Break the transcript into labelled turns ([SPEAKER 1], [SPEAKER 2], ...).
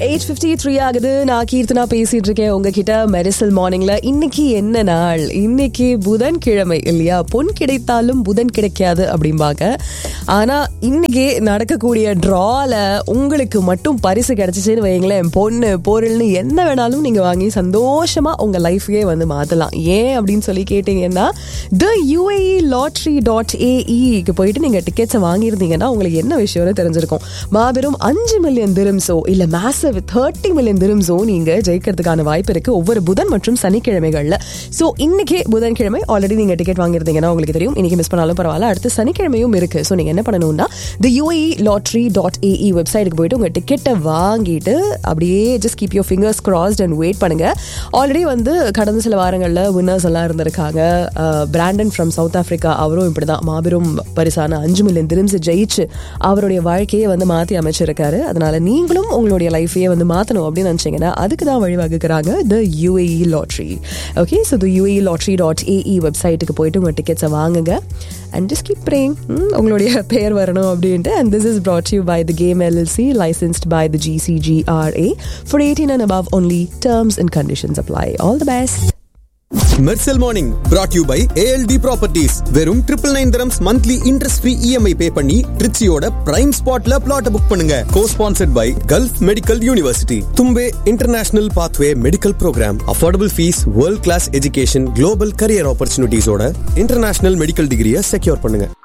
[SPEAKER 1] eight fifty three ஆகுது நான் கீர்த்தனா பேசிட்டு இருக்கேன் உங்ககிட்ட மெரிசல் மார்னிங்ல இன்னைக்கு என்ன நாள் இன்னைக்கு புதன்கிழமை இல்லையா பொன் கிடைத்தாலும் புதன் கிடைக்காது அப்படிம்பாங்க ஆனா இன்னைக்கு நடக்கக்கூடிய டிரால உங்களுக்கு மட்டும் பரிசு கிடைச்சிச்சுன்னு வைங்களேன் பொண்ணு பொருள்னு என்ன வேணாலும் நீங்க வாங்கி சந்தோஷமா உங்க லைஃபையே வந்து மாத்தலாம் ஏன் அப்படின்னு சொல்லி கேட்டீங்கன்னா த யூஏஇ லாட்ரி டாட் ஏஇக்கு போயிட்டு நீங்க டிக்கெட்ஸை வாங்கியிருந்தீங்கன்னா உங்களுக்கு என்ன விஷயம்னு தெரிஞ்சிருக்கும் மாபெரும் அஞ்சு மில்லியன் திரும்ஸோ இல்ல மேசவ் தேர்ட்டி மில்லியன் திரும்ஸோ நீங்க ஜெயிக்கிறதுக்கான வாய்ப்பு இருக்கு ஒவ்வொரு புதன் மற்றும் சனிக்கிழமைகள்ல சோ இன்னைக்கே புதன்கிழமை ஆல்ரெடி நீங்க டிக்கெட் வாங்கியிருந்தீங்கன்னா உங்களுக்கு தெரியும் இன்னைக்கு மிஸ் பண்ணாலும் பரவாயில்ல அடுத்து சனிக்கிழமையும் இருக்கு ஸோ நீங்க என்ன பண்ணணும்னா the UAE lottery dot AE வெப்சைட்டுக்கு போயிட்டு உங்க டிக்கெட்டை வாங்கிட்டு அப்படியே just keep your fingers crossed and wait பண்ணுங்க ஆல்ரெடி வந்து கடந்த சில வாரங்களில் வின்னர்ஸ் எல்லாம் இருந்திருக்காங்க பிராண்டன் ஃப்ரம் சவுத் ஆஃப்ரிக்கா அவரும் இப்படிதான் மாபெரும் பரிசான அஞ்சு மில்லியன் திரும்ஸ் ஜெயிச்சு அவருடைய வாழ்க்கையை வந்து மாற்றி அமைச்சிருக்காரு அதனால நீங்களும் உங்களுடைய லைஃபையே வந்து மாற்றணும் அப்படின்னு நினச்சிங்கன்னா அதுக்கு தான் வழிவகுக்கிறாங்க the UAE lottery okay so the UAE lottery dot AE வெப்சைட்டுக்கு போயிட்டு உங்கள் டிக்கெட்ஸை வாங்குங்க அண்ட் ஜஸ்ட் கீப் ப்ரேயிங் உங்களுடைய பெயர் வரணும் அப்படின்ட்டு and this is brought you by the game LLC licensed by the GCGRA for 18 and above only terms and conditions apply all the best
[SPEAKER 2] மெர்சல் morning brought you by ALD properties வெறும் triple nine dirhams monthly interest free EMI pay பண்ணி ட்ரிச்சியோட prime ஸ்பாட்ல flat book பண்ணுங்க co sponsored by Gulf Medical University Thumbay international pathway medical program affordable fees world class education global career ஆப்பர்ச்சுனிட்டிஸோட international medical டிகிரியை secure பண்ணுங்க